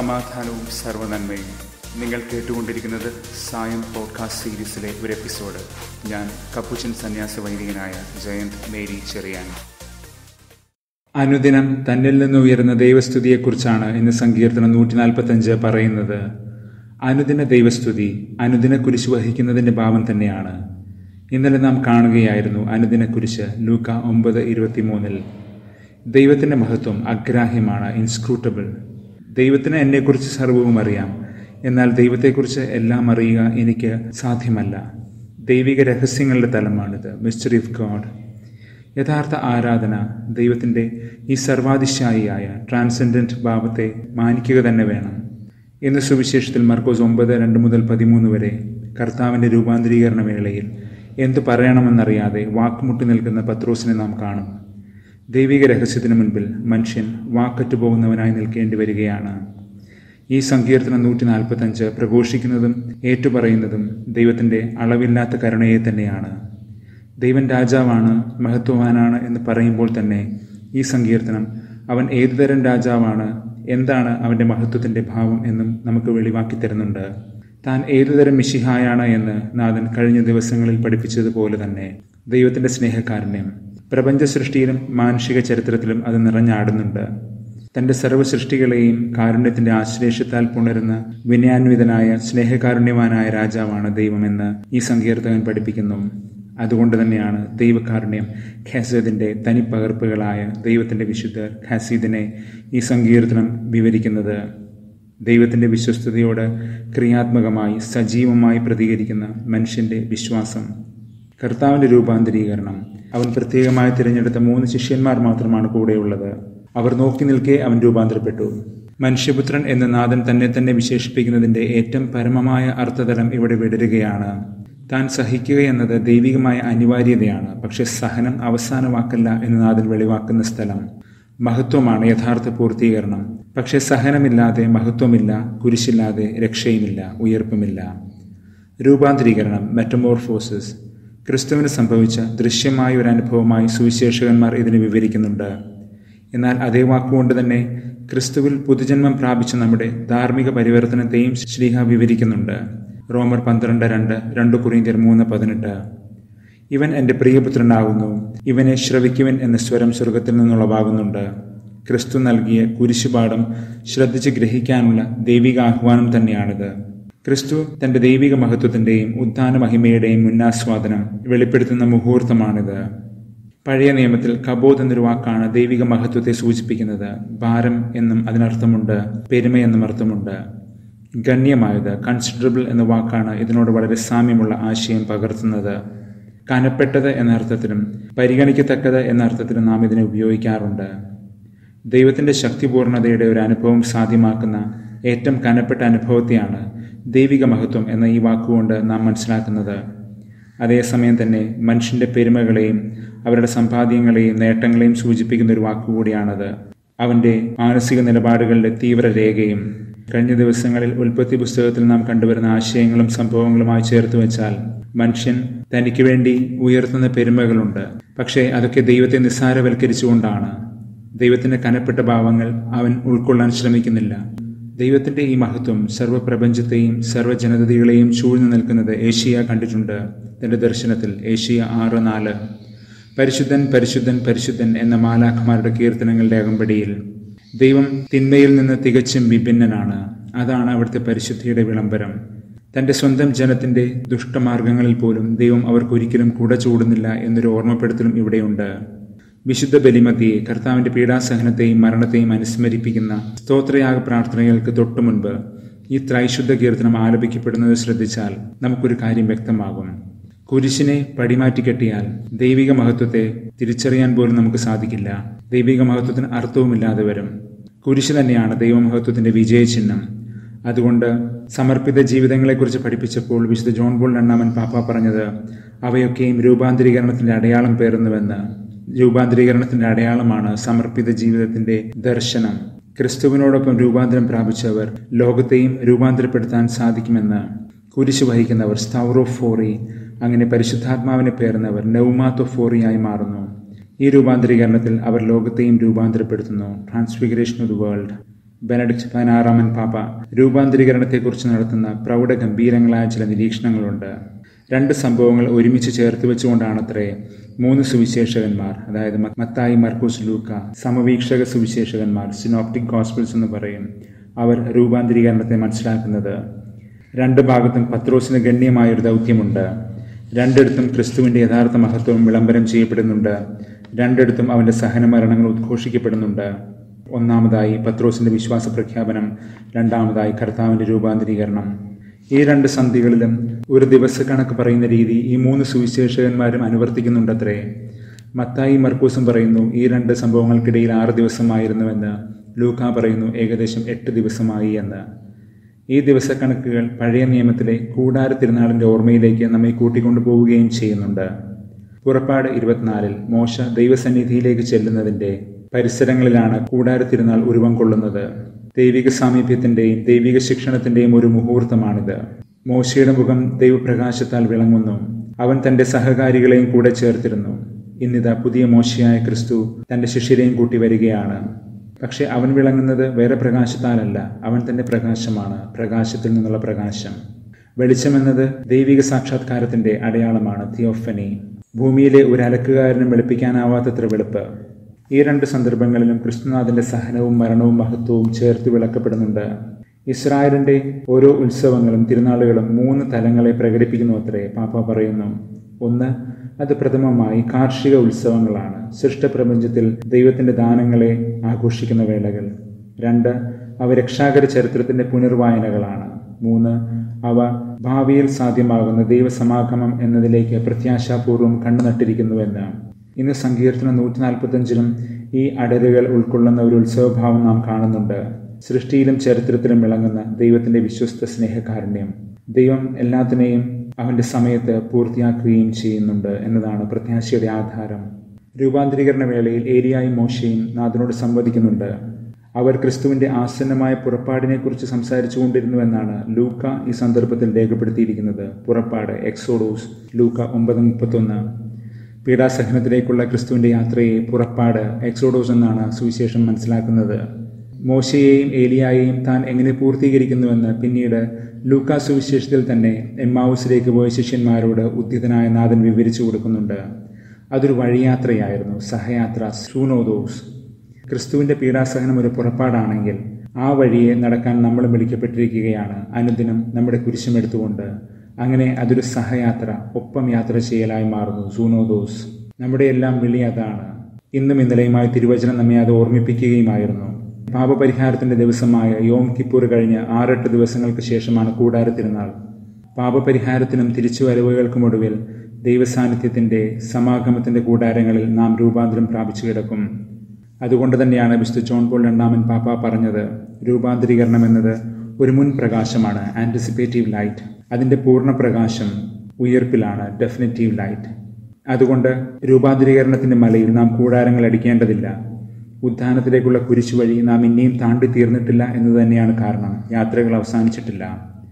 സമാധാനവും സർവ്വനന്മയും നിങ്ങൾ കേട്ടുകൊണ്ടിരിക്കുന്നത് സായം പോഡ്കാസ്റ്റ് സീരീസിലെ ഒരു എപ്പിസോഡ് ഞാൻ കപ്പുച്ചൻ സന്യാസ വൈദികനായ ജയന്ത് മേരി ചെറിയാൻ അനുദിനം തന്നിൽ നിന്ന് ഉയരുന്ന ദൈവസ്തുതിയെക്കുറിച്ചാണ് ഇന്ന് സങ്കീർത്തനം നൂറ്റി നാൽപ്പത്തഞ്ച് പറയുന്നത് അനുദിന ദൈവസ്തുതി അനുദിന കുരിശ് വഹിക്കുന്നതിൻ്റെ ഭാവം തന്നെയാണ് ഇന്നലെ നാം കാണുകയായിരുന്നു അനുദിന കുരിശ് ലൂക്ക ഒമ്പത് ഇരുപത്തിമൂന്നിൽ ദൈവത്തിൻ്റെ മഹത്വം അഗ്രാഹ്യമാണ് ഇൻസ്ക്രൂട്ടബിൾ ദൈവത്തിന് എന്നെക്കുറിച്ച് സർവവും അറിയാം എന്നാൽ ദൈവത്തെക്കുറിച്ച് എല്ലാം അറിയുക എനിക്ക് സാധ്യമല്ല ദൈവിക രഹസ്യങ്ങളുടെ തലമാണിത് മിസ്റ്ററി ഓഫ് ഗോഡ് യഥാർത്ഥ ആരാധന ദൈവത്തിൻ്റെ ഈ സർവാതിശായിയായ ട്രാൻസെൻഡൻറ്റ് ഭാവത്തെ മാനിക്കുക തന്നെ വേണം ഇന്ന് സുവിശേഷത്തിൽ മർക്കോസ് ഒമ്പത് രണ്ട് മുതൽ പതിമൂന്ന് വരെ കർത്താവിൻ്റെ രൂപാന്തരീകരണ വേളയിൽ എന്തു പറയണമെന്നറിയാതെ വാക്കുമുട്ടി നിൽക്കുന്ന പത്രോസിനെ നാം കാണും ദൈവിക രഹസ്യത്തിന് മുൻപിൽ മനുഷ്യൻ വാക്കറ്റു പോകുന്നവനായി നിൽക്കേണ്ടി വരികയാണ് ഈ സങ്കീർത്തനം നൂറ്റി നാൽപ്പത്തഞ്ച് പ്രഘോഷിക്കുന്നതും ഏറ്റുപറയുന്നതും ദൈവത്തിൻ്റെ അളവില്ലാത്ത കരുണയെ തന്നെയാണ് ദൈവൻ രാജാവാണ് മഹത്വവാനാണ് എന്ന് പറയുമ്പോൾ തന്നെ ഈ സങ്കീർത്തനം അവൻ ഏതുതരം രാജാവാണ് എന്താണ് അവൻ്റെ മഹത്വത്തിൻ്റെ ഭാവം എന്നും നമുക്ക് വെളിവാക്കി തരുന്നുണ്ട് താൻ ഏതുതരം മിശിഹായാണ് എന്ന് നാഥൻ കഴിഞ്ഞ ദിവസങ്ങളിൽ പഠിപ്പിച്ചതുപോലെ തന്നെ ദൈവത്തിൻ്റെ സ്നേഹകാരുണ്യം പ്രപഞ്ച സൃഷ്ടിയിലും മാനുഷിക ചരിത്രത്തിലും അത് നിറഞ്ഞാടുന്നുണ്ട് തൻ്റെ സർവ്വ സൃഷ്ടികളെയും കാരുണ്യത്തിൻ്റെ ആശ്ലേഷത്താൽ പുണരുന്ന വിനയാന്വിതനായ സ്നേഹകാരുണ്യവാനായ രാജാവാണ് ദൈവമെന്ന് ഈ സങ്കീർത്തകൻ പഠിപ്പിക്കുന്നു അതുകൊണ്ട് തന്നെയാണ് ദൈവകാരുണ്യം ഖാസദിൻ്റെ തനിപ്പകർപ്പുകളായ ദൈവത്തിൻ്റെ വിശുദ്ധർ ഖാസീദിനെ ഈ സങ്കീർത്തനം വിവരിക്കുന്നത് ദൈവത്തിൻ്റെ വിശ്വസ്തയോട് ക്രിയാത്മകമായി സജീവമായി പ്രതികരിക്കുന്ന മനുഷ്യൻ്റെ വിശ്വാസം കർത്താവിൻ്റെ രൂപാന്തരീകരണം അവൻ പ്രത്യേകമായി തിരഞ്ഞെടുത്ത മൂന്ന് ശിഷ്യന്മാർ മാത്രമാണ് കൂടെയുള്ളത് അവർ നോക്കി നിൽക്കെ അവൻ രൂപാന്തരപ്പെട്ടു മനുഷ്യപുത്രൻ എന്ന നാഥൻ തന്നെ തന്നെ വിശേഷിപ്പിക്കുന്നതിൻ്റെ ഏറ്റവും പരമമായ അർത്ഥതലം ഇവിടെ വിടരുകയാണ് താൻ സഹിക്കുക എന്നത് ദൈവികമായ അനിവാര്യതയാണ് പക്ഷെ സഹനം അവസാന വാക്കല്ല എന്ന് നാഥൻ വെളിവാക്കുന്ന സ്ഥലം മഹത്വമാണ് യഥാർത്ഥ പൂർത്തീകരണം പക്ഷെ സഹനമില്ലാതെ മഹത്വമില്ല കുരിശില്ലാതെ രക്ഷയുമില്ല ഉയർപ്പുമില്ല രൂപാന്തരീകരണം മെറ്റമോർഫോസിസ് ക്രിസ്തുവിന് സംഭവിച്ച ദൃശ്യമായ ഒരു അനുഭവമായി സുവിശേഷകന്മാർ ഇതിനെ വിവരിക്കുന്നുണ്ട് എന്നാൽ അതേ വാക്കുകൊണ്ട് തന്നെ ക്രിസ്തുവിൽ പുതുജന്മം പ്രാപിച്ച നമ്മുടെ ധാർമ്മിക പരിവർത്തനത്തെയും ശ്രീഹ വിവരിക്കുന്നുണ്ട് റോമർ പന്ത്രണ്ട് രണ്ട് രണ്ട് കുറിന്തിയർ മൂന്ന് പതിനെട്ട് ഇവൻ എൻ്റെ പ്രിയപുത്രനാകുന്നു ഇവനെ ശ്രവിക്കുവൻ എന്ന സ്വരം സ്വർഗത്തിൽ നിന്നുളവാകുന്നുണ്ട് ക്രിസ്തു നൽകിയ കുരിശുപാഠം ശ്രദ്ധിച്ച് ഗ്രഹിക്കാനുള്ള ദൈവിക ആഹ്വാനം തന്നെയാണിത് ക്രിസ്തു തന്റെ ദൈവിക മഹത്വത്തിന്റെയും ഉദ്ധാന മഹിമയുടെയും മുന്നാസ്വാദനം വെളിപ്പെടുത്തുന്ന മുഹൂർത്തമാണിത് പഴയ നിയമത്തിൽ കബോധ് എന്നൊരു വാക്കാണ് ദൈവിക മഹത്വത്തെ സൂചിപ്പിക്കുന്നത് ഭാരം എന്നും അതിനർത്ഥമുണ്ട് പെരുമ എന്നും അർത്ഥമുണ്ട് ഗണ്യമായത് കൺസിഡറബിൾ എന്ന വാക്കാണ് ഇതിനോട് വളരെ സാമ്യമുള്ള ആശയം പകർത്തുന്നത് കനപ്പെട്ടത് എന്ന അർത്ഥത്തിലും പരിഗണിക്കത്തക്കത് എന്ന അർത്ഥത്തിലും നാം ഇതിനെ ഉപയോഗിക്കാറുണ്ട് ദൈവത്തിൻ്റെ ശക്തിപൂർണതയുടെ ഒരു അനുഭവം സാധ്യമാക്കുന്ന ഏറ്റവും കനപ്പെട്ട അനുഭവത്തെയാണ് ദൈവിക മഹത്വം എന്ന ഈ വാക്കുകൊണ്ട് നാം മനസ്സിലാക്കുന്നത് അതേസമയം തന്നെ മനുഷ്യൻ്റെ പെരുമകളെയും അവരുടെ സമ്പാദ്യങ്ങളെയും നേട്ടങ്ങളെയും സൂചിപ്പിക്കുന്ന ഒരു വാക്കുകൂടിയാണത് അവൻ്റെ മാനസിക നിലപാടുകളുടെ തീവ്ര രേഖയും കഴിഞ്ഞ ദിവസങ്ങളിൽ ഉൽപ്പത്തി പുസ്തകത്തിൽ നാം കണ്ടുവരുന്ന ആശയങ്ങളും സംഭവങ്ങളുമായി ചേർത്ത് വെച്ചാൽ മനുഷ്യൻ തനിക്ക് വേണ്ടി ഉയർത്തുന്ന പെരുമകളുണ്ട് പക്ഷേ അതൊക്കെ ദൈവത്തെ നിസ്സാരവൽക്കരിച്ചുകൊണ്ടാണ് ദൈവത്തിന്റെ കനപ്പെട്ട ഭാവങ്ങൾ അവൻ ഉൾക്കൊള്ളാൻ ശ്രമിക്കുന്നില്ല ദൈവത്തിന്റെ ഈ മഹത്വം സർവ്വപ്രപഞ്ചത്തെയും സർവ്വജനതകളെയും ചൂഴ്ന്നു നിൽക്കുന്നത് ഏഷ്യ കണ്ടിട്ടുണ്ട് തന്റെ ദർശനത്തിൽ ഏഷ്യ ആറ് നാല് പരിശുദ്ധൻ പരിശുദ്ധൻ പരിശുദ്ധൻ എന്ന മാലാഖമാരുടെ കീർത്തനങ്ങളുടെ അകമ്പടിയിൽ ദൈവം തിന്മയിൽ നിന്ന് തികച്ചും വിഭിന്നനാണ് അതാണ് അവിടുത്തെ പരിശുദ്ധിയുടെ വിളംബരം തന്റെ സ്വന്തം ജനത്തിന്റെ ദുഷ്ടമാർഗങ്ങളിൽ പോലും ദൈവം അവർക്കൊരിക്കലും കുട ചൂടുന്നില്ല എന്നൊരു ഓർമ്മപ്പെടുത്തലും ഇവിടെയുണ്ട് വിശുദ്ധ ബലിമതിയെ കർത്താവിന്റെ പീഡാസഹനത്തെയും മരണത്തെയും അനുസ്മരിപ്പിക്കുന്ന സ്തോത്രയാഗ പ്രാർത്ഥനകൾക്ക് തൊട്ടു മുൻപ് ഈ ത്രൈശുദ്ധ കീർത്തനം ആലപിക്കപ്പെടുന്നത് ശ്രദ്ധിച്ചാൽ നമുക്കൊരു കാര്യം വ്യക്തമാകും കുരിശിനെ പടിമാറ്റി കെട്ടിയാൽ ദൈവിക മഹത്വത്തെ തിരിച്ചറിയാൻ പോലും നമുക്ക് സാധിക്കില്ല ദൈവിക മഹത്വത്തിന് അർത്ഥവുമില്ലാതെ വരും കുരിശ് തന്നെയാണ് ദൈവമഹത്വത്തിന്റെ വിജയചിഹ്നം അതുകൊണ്ട് സമർപ്പിത ജീവിതങ്ങളെക്കുറിച്ച് പഠിപ്പിച്ചപ്പോൾ വിശുദ്ധ ജോൺ ബോൾ രണ്ടാമൻ പാപ്പ പറഞ്ഞത് അവയൊക്കെയും രൂപാന്തരീകരണത്തിന്റെ അടയാളം പേറുന്നുവെന്ന് രൂപാന്തരീകരണത്തിന്റെ അടയാളമാണ് സമർപ്പിത ജീവിതത്തിന്റെ ദർശനം ക്രിസ്തുവിനോടൊപ്പം രൂപാന്തരം പ്രാപിച്ചവർ ലോകത്തെയും രൂപാന്തരപ്പെടുത്താൻ സാധിക്കുമെന്ന് കുരിശ് വഹിക്കുന്നവർ സ്തൗറോഫോറി അങ്ങനെ പരിശുദ്ധാത്മാവിനെ പേർന്നവർ നൗമാത്തോഫോറിയായി മാറുന്നു ഈ രൂപാന്തരീകരണത്തിൽ അവർ ലോകത്തെയും രൂപാന്തരപ്പെടുത്തുന്നു transfiguration of the world Benedict പതിനാറാമൻ പാപ്പ രൂപാന്തരീകരണത്തെക്കുറിച്ച് നടത്തുന്ന പ്രൗഢ ഗംഭീരങ്ങളായ ചില നിരീക്ഷണങ്ങളുണ്ട് രണ്ട് സംഭവങ്ങൾ ഒരുമിച്ച് ചേർത്ത് വെച്ചുകൊണ്ടാണത്രേ മൂന്ന് സുവിശേഷകന്മാർ അതായത് മത്തായി മർക്കൂസ് ലൂക്ക സമവീക്ഷക സുവിശേഷകന്മാർ സിനോപ്റ്റിക് ഗോസ്പിൾസ് എന്ന് പറയും അവർ രൂപാന്തരീകരണത്തെ മനസ്സിലാക്കുന്നത് രണ്ട് ഭാഗത്തും പത്രോസിന് ഗണ്യമായൊരു ദൗത്യമുണ്ട് രണ്ടിടത്തും ക്രിസ്തുവിന്റെ യഥാർത്ഥ മഹത്വം വിളംബരം ചെയ്യപ്പെടുന്നുണ്ട് രണ്ടിടത്തും അവന്റെ സഹനമരണങ്ങൾ ഉദ്ഘോഷിക്കപ്പെടുന്നുണ്ട് ഒന്നാമതായി പത്രോസിന്റെ വിശ്വാസ പ്രഖ്യാപനം രണ്ടാമതായി കർത്താവിന്റെ രൂപാന്തരീകരണം ഈ രണ്ട് സന്ധികളിലും ഒരു ദിവസക്കണക്ക് പറയുന്ന രീതി ഈ മൂന്ന് സുവിശേഷകന്മാരും അനുവർത്തിക്കുന്നുണ്ടത്രേ മത്തായി മർക്കൂസും പറയുന്നു ഈ രണ്ട് സംഭവങ്ങൾക്കിടയിൽ ആറ് ദിവസമായിരുന്നുവെന്ന് ലൂക്ക പറയുന്നു ഏകദേശം എട്ട് ദിവസമായി എന്ന് ഈ ദിവസക്കണക്കുകൾ പഴയ നിയമത്തിലെ കൂടാര തിരുനാളിന്റെ ഓർമ്മയിലേക്ക് നമ്മെ കൂട്ടിക്കൊണ്ടു പോവുകയും ചെയ്യുന്നുണ്ട് പുറപ്പാട് ഇരുപത്തിനാലിൽ മോശ ദൈവസന്നിധിയിലേക്ക് ചെല്ലുന്നതിന്റെ പരിസരങ്ങളിലാണ് കൂടാര തിരുനാൾ ഉരുവം കൊള്ളുന്നത് ദൈവിക സാമീപ്യത്തിന്റെയും ദൈവിക ശിക്ഷണത്തിന്റെയും ഒരു മുഹൂർത്തമാണിത് മോശയുടെ മുഖം ദൈവപ്രകാശത്താൽ വിളങ്ങുന്നു അവൻ തന്റെ സഹകാരികളെയും കൂടെ ചേർത്തിരുന്നു ഇന്നിതാ പുതിയ മോശയായ ക്രിസ്തു തന്റെ ശിഷ്യരെയും കൂട്ടി വരികയാണ് പക്ഷെ അവൻ വിളങ്ങുന്നത് വേറെ പ്രകാശത്താലല്ല അവൻ തന്റെ പ്രകാശമാണ് പ്രകാശത്തിൽ നിന്നുള്ള പ്രകാശം വെളിച്ചമെന്നത് ദൈവിക സാക്ഷാത്കാരത്തിന്റെ അടയാളമാണ് തിയോഫനി ഭൂമിയിലെ ഒരു അലക്കുകാരനും വെളുപ്പിക്കാനാവാത്തത്ര വെളുപ്പ് ഈ രണ്ട് സന്ദർഭങ്ങളിലും ക്രിസ്തുനാഥന്റെ സഹനവും മരണവും മഹത്വവും ചേർത്ത് വിളക്കപ്പെടുന്നുണ്ട് ഇസ്രായേലിന്റെ ഓരോ ഉത്സവങ്ങളും തിരുനാളുകളും മൂന്ന് തലങ്ങളെ പ്രകടിപ്പിക്കുന്നു അത്രേ പാപ്പ പറയുന്നു ഒന്ന് അത് പ്രഥമമായി കാർഷിക ഉത്സവങ്ങളാണ് സൃഷ്ടപ്രപഞ്ചത്തിൽ ദൈവത്തിന്റെ ദാനങ്ങളെ ആഘോഷിക്കുന്ന വേളകൾ രണ്ട് അവ രക്ഷാകര ചരിത്രത്തിന്റെ പുനർവായനകളാണ് മൂന്ന് അവ ഭാവിയിൽ സാധ്യമാകുന്ന ദൈവസമാഗമം എന്നതിലേക്ക് പ്രത്യാശാപൂർവം കണ്ണുനട്ടിരിക്കുന്നുവെന്ന് ഇന്ന് സങ്കീർത്തനം നൂറ്റി നാൽപ്പത്തഞ്ചിലും ഈ അടരുകൾ ഉൾക്കൊള്ളുന്ന ഒരു ഉത്സവഭാവം നാം കാണുന്നുണ്ട് സൃഷ്ടിയിലും ചരിത്രത്തിലും വിളങ്ങുന്ന ദൈവത്തിന്റെ വിശ്വസ്ത സ്നേഹകാരുണ്യം ദൈവം എല്ലാത്തിനെയും അവന്റെ സമയത്ത് പൂർത്തിയാക്കുകയും ചെയ്യുന്നുണ്ട് എന്നതാണ് പ്രത്യാശയുടെ ആധാരം രൂപാന്തരീകരണ വേളയിൽ ഏരിയായും മോശയും നാഥനോട് സംവദിക്കുന്നുണ്ട് അവർ ക്രിസ്തുവിന്റെ ആസന്നമായ പുറപ്പാടിനെക്കുറിച്ച് സംസാരിച്ചു കൊണ്ടിരുന്നുവെന്നാണ് ലൂക്ക ഈ സന്ദർഭത്തിൽ രേഖപ്പെടുത്തിയിരിക്കുന്നത് പുറപ്പാട് എക്സോഡോസ് ലൂക്ക ഒമ്പത് മുപ്പത്തൊന്ന് പീഡാസഹനത്തിലേക്കുള്ള ക്രിസ്തുവിന്റെ യാത്രയെ പുറപ്പാട് എക്സോഡോസ് എന്നാണ് സുവിശേഷം മനസ്സിലാക്കുന്നത് മോശയെയും ഏലിയായെയും താൻ എങ്ങനെ പൂർത്തീകരിക്കുന്നുവെന്ന് പിന്നീട് ലൂക്കാ സുവിശേഷത്തിൽ തന്നെ എമ്മാവൂസിലേക്ക് പോയ ശിഷ്യന്മാരോട് ഉദ്ധിതനായ നാഥൻ വിവരിച്ചു കൊടുക്കുന്നുണ്ട് അതൊരു വഴിയാത്രയായിരുന്നു സഹയാത്ര സൂനോദോസ് ക്രിസ്തുവിന്റെ പീഡാസഹനം ഒരു പുറപ്പാടാണെങ്കിൽ ആ വഴിയെ നടക്കാൻ നമ്മൾ വിളിക്കപ്പെട്ടിരിക്കുകയാണ് അനുദിനം നമ്മുടെ കുരിശും എടുത്തുകൊണ്ട് അങ്ങനെ അതൊരു സഹയാത്ര ഒപ്പം യാത്ര ചെയ്യലായി മാറുന്നു സൂനോദോസ് നമ്മുടെ എല്ലാം വിളി അതാണ് ഇന്നും ഇന്നലെയുമായി തിരുവചനം നമ്മെ അത് ഓർമ്മിപ്പിക്കുകയുമായിരുന്നു പാപപരിഹാരത്തിന്റെ ദിവസമായ യോം കിപ്പൂർ കഴിഞ്ഞ് ആറെട്ട് ദിവസങ്ങൾക്ക് ശേഷമാണ് കൂടാര തിരുനാൾ പാപപരിഹാരത്തിനും തിരിച്ചുവരവുകൾക്കും ഒടുവിൽ ദൈവസാന്നിധ്യത്തിന്റെ സമാഗമത്തിന്റെ കൂടാരങ്ങളിൽ നാം രൂപാന്തരം പ്രാപിച്ചു കിടക്കും അതുകൊണ്ട് തന്നെയാണ് വിശുദ്ധ ജോൺ പോൾ രണ്ടാമൻ പാപ്പ പറഞ്ഞത് രൂപാന്തരീകരണം എന്നത് ഒരു മുൻ പ്രകാശമാണ് ആന്റിസിപ്പേറ്റീവ് ലൈറ്റ് അതിന്റെ പൂർണ്ണ പ്രകാശം ഉയർപ്പിലാണ് ഡെഫിനറ്റീവ് ലൈറ്റ് അതുകൊണ്ട് രൂപാന്തരീകരണത്തിന്റെ മലയിൽ നാം കൂടാരങ്ങൾ അടിക്കേണ്ടതില്ല ഉദ്ധാനത്തിലേക്കുള്ള കുരിശു വഴി നാം ഇനിയും താണ്ടി തീർന്നിട്ടില്ല എന്ന് തന്നെയാണ് കാരണം യാത്രകൾ അവസാനിച്ചിട്ടില്ല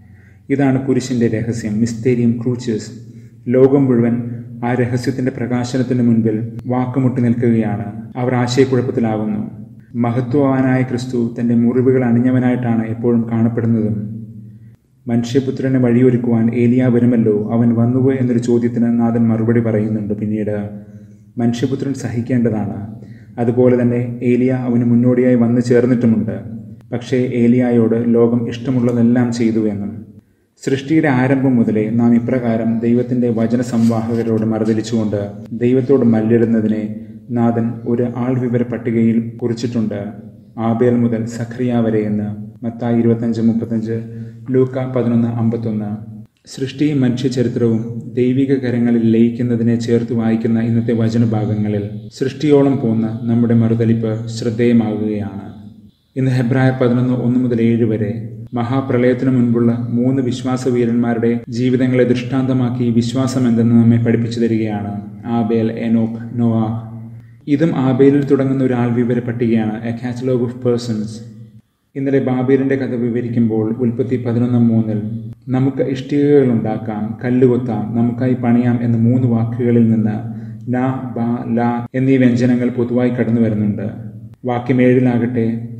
ഇതാണ് കുരിശിന്റെ രഹസ്യം മിസ്തേരിയം ക്രൂച്ചസ് ലോകം മുഴുവൻ ആ രഹസ്യത്തിന്റെ പ്രകാശനത്തിന് മുൻപിൽ വാക്കുമുട്ടി നിൽക്കുകയാണ് അവർ ആശയക്കുഴപ്പത്തിലാകുന്നു മഹത്വവാനായ ക്രിസ്തു തന്റെ മുറിവുകൾ അണിഞ്ഞവനായിട്ടാണ് എപ്പോഴും കാണപ്പെടുന്നതും മനുഷ്യപുത്രന് വഴിയൊരുക്കുവാൻ ഏലിയ വരുമല്ലോ അവൻ വന്നുവോ എന്നൊരു ചോദ്യത്തിന് നാഥൻ മറുപടി പറയുന്നുണ്ട് പിന്നീട് മനുഷ്യപുത്രൻ സഹിക്കേണ്ടതാണ് അതുപോലെ തന്നെ ഏലിയ അവന് മുന്നോടിയായി വന്നു ചേർന്നിട്ടുമുണ്ട് പക്ഷേ ഏലിയായോട് ലോകം ഇഷ്ടമുള്ളതെല്ലാം ചെയ്തു എന്നും സൃഷ്ടിയുടെ ആരംഭം മുതലേ നാം ഇപ്രകാരം ദൈവത്തിന്റെ വചന സംവാഹകരോട് മറുതലിച്ചുകൊണ്ട് ദൈവത്തോട് മല്ലിടുന്നതിനെ നാഥൻ ഒരു ആൾവിവര പട്ടികയിൽ കുറിച്ചിട്ടുണ്ട് ആബേൽ മുതൽ സഖറിയ വരെ എന്ന് മത്തായി ഇരുപത്തഞ്ച് മുപ്പത്തഞ്ച് ലൂക്ക പതിനൊന്ന് അമ്പത്തൊന്ന് സൃഷ്ടിയും മനുഷ്യചരിത്രവും ദൈവിക കരങ്ങളിൽ ലയിക്കുന്നതിനെ ചേർത്ത് വായിക്കുന്ന ഇന്നത്തെ വചനഭാഗങ്ങളിൽ സൃഷ്ടിയോളം പോന്ന നമ്മുടെ മറുതലിപ്പ് ശ്രദ്ധേയമാകുകയാണ് ഇന്ന് ഹെബ്രായ പതിനൊന്ന് ഒന്ന് മുതൽ ഏഴ് വരെ മഹാപ്രളയത്തിനു മുൻപുള്ള മൂന്ന് വിശ്വാസ വീരന്മാരുടെ ജീവിതങ്ങളെ ദൃഷ്ടാന്തമാക്കി വിശ്വാസം എന്തെന്ന് നമ്മെ പഠിപ്പിച്ചു തരികയാണ് ആബേൽ എനോക്ക് നോവാഹ് ഇതും ആബേലിൽ തുടങ്ങുന്ന ഒരു ആൾവിവര പട്ടികയാണ് എ കാറ്റലോഗ് ഓഫ് പേഴ്സൺസ് ഇന്നലെ ബാബേലിന്റെ കഥ വിവരിക്കുമ്പോൾ ഉൽപ്പത്തി പതിനൊന്ന് മൂന്നിൽ നമുക്ക് ഇഷ്ടികകൾ ഉണ്ടാക്കാം കല്ലുകൊത്താം നമുക്കായി പണിയാം എന്ന മൂന്ന് വാക്കുകളിൽ നിന്ന് ന ബ ല എന്നീ വ്യഞ്ജനങ്ങൾ പൊതുവായി കടന്നു വരുന്നുണ്ട് വാക്യം ഏഴിലാകട്ടെ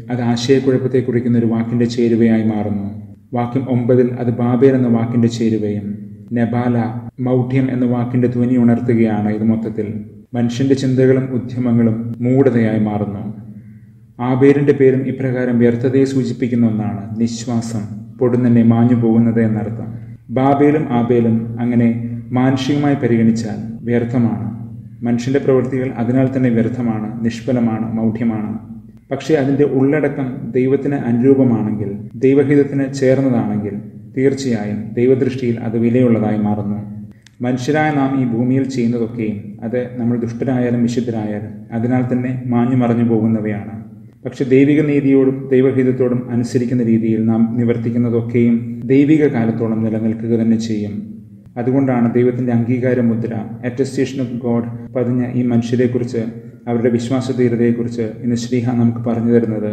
അത് ആശയക്കുഴപ്പത്തെ കുറിക്കുന്ന ഒരു വാക്കിന്റെ ചേരുവയായി മാറുന്നു വാക്യം ഒമ്പതിൽ അത് ബാബേൽ എന്ന വാക്കിന്റെ ചേരുവയും നെബാല മൗഢ്യം എന്ന വാക്കിന്റെ ധ്വനി ഉണർത്തുകയാണ് ഇത് മൊത്തത്തിൽ മനുഷ്യന്റെ ചിന്തകളും ഉദ്യമങ്ങളും മൂഢതയായി മാറുന്നു ആബേലിന്റെ പേരും ഇപ്രകാരം വ്യർത്ഥതയെ സൂചിപ്പിക്കുന്ന ഒന്നാണ് നിശ്വാസം പൊടുന്നന്നെ മാഞ്ഞു പോകുന്നത് എന്നർത്ഥം ബാബേലും ആബേലും അങ്ങനെ മാനുഷികമായി പരിഗണിച്ചാൽ വ്യർത്ഥമാണ് മനുഷ്യന്റെ പ്രവൃത്തികൾ അതിനാൽ തന്നെ വ്യർത്ഥമാണ് നിഷ്ഫലമാണ് മൗഢ്യമാണ് പക്ഷേ അതിന്റെ ഉള്ളടക്കം ദൈവത്തിന് അനുരൂപമാണെങ്കിൽ ദൈവഹിതത്തിന് ചേർന്നതാണെങ്കിൽ തീർച്ചയായും ദൈവദൃഷ്ടിയിൽ അത് വിലയുള്ളതായി മാറുന്നു മനുഷ്യരായ നാം ഈ ഭൂമിയിൽ ചെയ്യുന്നതൊക്കെയും അത് നമ്മൾ ദുഷ്ടരായാലും വിശുദ്ധരായാലും അതിനാൽ തന്നെ മാഞ്ഞു മറഞ്ഞു പോകുന്നവയാണ് പക്ഷെ ദൈവിക നീതിയോടും ദൈവഹിതത്തോടും അനുസരിക്കുന്ന രീതിയിൽ നാം നിവർത്തിക്കുന്നതൊക്കെയും ദൈവിക കാലത്തോളം നിലനിൽക്കുക തന്നെ ചെയ്യും അതുകൊണ്ടാണ് ദൈവത്തിന്റെ അംഗീകാര മുദ്ര അറ്റസ്റ്റേഷൻ ഓഫ് ഗോഡ് പതിഞ്ഞ ഈ മനുഷ്യരെക്കുറിച്ച് അവരുടെ വിശ്വാസധീരതയെക്കുറിച്ച് ഇന്ന് ശ്രീഹ നമുക്ക് പറഞ്ഞു തരുന്നത്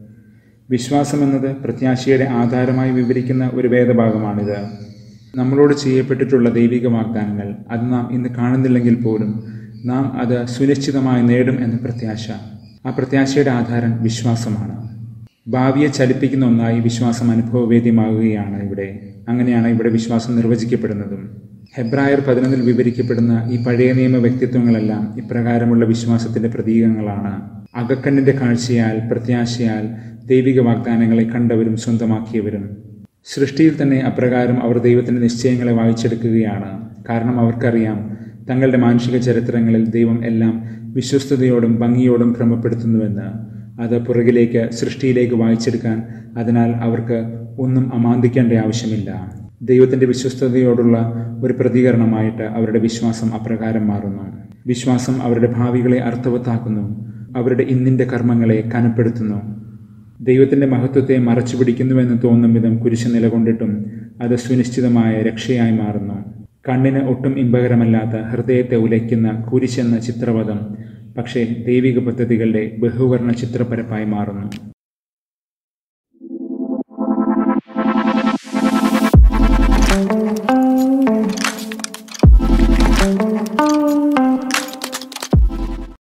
വിശ്വാസം എന്നത് പ്രത്യാശയുടെ ആധാരമായി വിവരിക്കുന്ന ഒരു വേദഭാഗമാണിത് നമ്മളോട് ചെയ്യപ്പെട്ടിട്ടുള്ള ദൈവിക വാഗ്ദാനങ്ങൾ അത് നാം ഇന്ന് കാണുന്നില്ലെങ്കിൽ പോലും നാം അത് സുനിശ്ചിതമായി നേടും എന്ന പ്രത്യാശ ആ പ്രത്യാശയുടെ ആധാരം വിശ്വാസമാണ് ഭാവിയെ ചലിപ്പിക്കുന്ന ഒന്നായി വിശ്വാസം അനുഭവവേദ്യമാകുകയാണ് ഇവിടെ അങ്ങനെയാണ് ഇവിടെ വിശ്വാസം നിർവചിക്കപ്പെടുന്നതും ഹെബ്രായർ പതിനൊന്നിൽ വിവരിക്കപ്പെടുന്ന ഈ പഴയ നിയമ വ്യക്തിത്വങ്ങളെല്ലാം ഇപ്രകാരമുള്ള വിശ്വാസത്തിന്റെ പ്രതീകങ്ങളാണ് അകക്കണ്ണിന്റെ കാഴ്ചയാൽ പ്രത്യാശയാൽ ദൈവിക വാഗ്ദാനങ്ങളെ കണ്ടവരും സ്വന്തമാക്കിയവരും സൃഷ്ടിയിൽ തന്നെ അപ്രകാരം അവർ ദൈവത്തിന്റെ നിശ്ചയങ്ങളെ വായിച്ചെടുക്കുകയാണ് കാരണം അവർക്കറിയാം തങ്ങളുടെ മാനുഷിക ചരിത്രങ്ങളിൽ ദൈവം എല്ലാം വിശ്വസ്തയോടും ഭംഗിയോടും ക്രമപ്പെടുത്തുന്നുവെന്ന് അത് പുറകിലേക്ക് സൃഷ്ടിയിലേക്ക് വായിച്ചെടുക്കാൻ അതിനാൽ അവർക്ക് ഒന്നും അമാന്തിക്കേണ്ട ആവശ്യമില്ല ദൈവത്തിന്റെ വിശ്വസ്തയോടുള്ള ഒരു പ്രതികരണമായിട്ട് അവരുടെ വിശ്വാസം അപ്രകാരം മാറുന്നു വിശ്വാസം അവരുടെ ഭാവികളെ അർത്ഥവത്താക്കുന്നു അവരുടെ ഇന്നിന്റെ കർമ്മങ്ങളെ കനപ്പെടുത്തുന്നു ദൈവത്തിന്റെ മഹത്വത്തെ മറച്ചു പിടിക്കുന്നുവെന്ന് തോന്നും വിധം കുരിശ് നിലകൊണ്ടിട്ടും അത് സുനിശ്ചിതമായ രക്ഷയായി മാറുന്നു കണ്ണിന് ഒട്ടും ഇമ്പകരമല്ലാത്ത ഹൃദയത്തെ ഉലയ്ക്കുന്ന കുരിശെന്ന ചിത്രപഥം പക്ഷേ ദൈവിക പദ്ധതികളുടെ ബഹുവർണ ചിത്രപരപ്പായി മാറുന്നു